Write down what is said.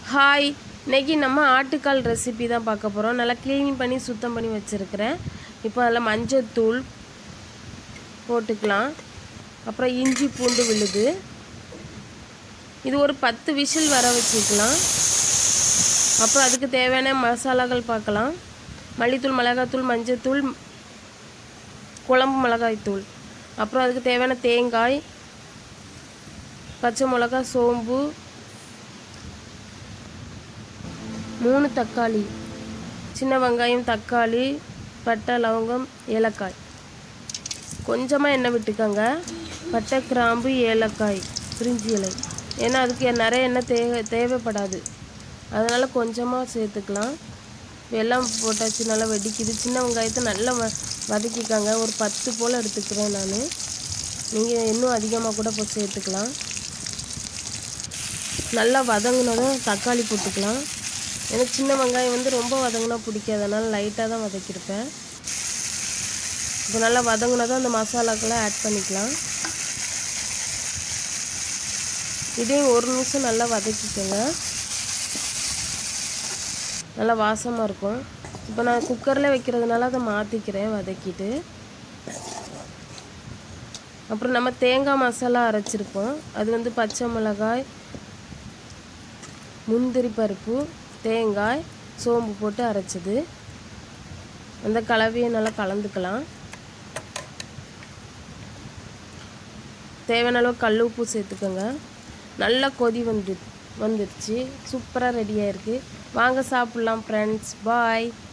hi இன்னைக்கு நம்ம ஆட்டுக்கால் ரெசிபி தான் பார்க்க போகிறோம் நல்லா க்ளீன் பண்ணி சுத்தம் பண்ணி வச்சுருக்கிறேன் இப்போ அதில் மஞ்சத்தூள் போட்டுக்கலாம் அப்புறம் இஞ்சி பூண்டு விழுது இது ஒரு பத்து விசில் வர வச்சுக்கலாம் அப்புறம் அதுக்கு தேவையான மசாலாக்கள் பார்க்கலாம் மல்லித்தூள் மிளகாத்தூள் மஞ்சத்தூள் குழம்பு மிளகாய்த்தூள் அப்புறம் அதுக்கு தேவையான தேங்காய் பச்சை மிளகா சோம்பு மூணு தக்காளி சின்ன வெங்காயம் தக்காளி பட்டை லவங்கம் ஏலக்காய் கொஞ்சமாக எண்ணெய் விட்டுக்கோங்க பட்டை கிராம்பு ஏலக்காய் பிரிஞ்சி இலை ஏன்னா அதுக்கு நிறைய எண்ணெய் தேவை தேவைப்படாது அதனால் கொஞ்சமாக சேர்த்துக்கலாம் எல்லாம் போட்டாச்சு நல்லா வெடிக்குது சின்ன வெங்காயத்தை நல்லா வ வதக்கிக்கோங்க ஒரு பத்து போல் எடுத்துக்கிறேன் நான் நீங்கள் இன்னும் அதிகமாக கூட இப்போ சேர்த்துக்கலாம் நல்லா வதங்கினதும் தக்காளி போட்டுக்கலாம் எனக்கு சின்ன வெங்காயம் வந்து ரொம்ப வதங்கினா பிடிக்காது அதனால் லைட்டாக தான் வதக்கியிருப்பேன் இப்போ நல்லா வதங்கினதும் அந்த மசாலாக்களை ஆட் பண்ணிக்கலாம் இதையும் ஒரு நிமிஷம் நல்லா வதக்கிக்கோங்க நல்லா வாசமாக இருக்கும் இப்போ நான் குக்கரில் வைக்கிறதுனால அதை மாற்றிக்கிறேன் வதக்கிட்டு அப்புறம் நம்ம தேங்காய் மசாலா அரைச்சிருப்போம் அது வந்து பச்சை மிளகாய் முந்திரி பருப்பு தேங்காய் சோம்பு போட்டு அரைச்சது அந்த கலவையை நல்லா கலந்துக்கலாம் தேவையான அளவு கல் உப்பு சேர்த்துக்கோங்க நல்லா கொதி வந்து வந்துடுச்சு சூப்பராக ரெடியாக இருக்குது வாங்க சாப்பிட்லாம் ஃப்ரெண்ட்ஸ் பாய்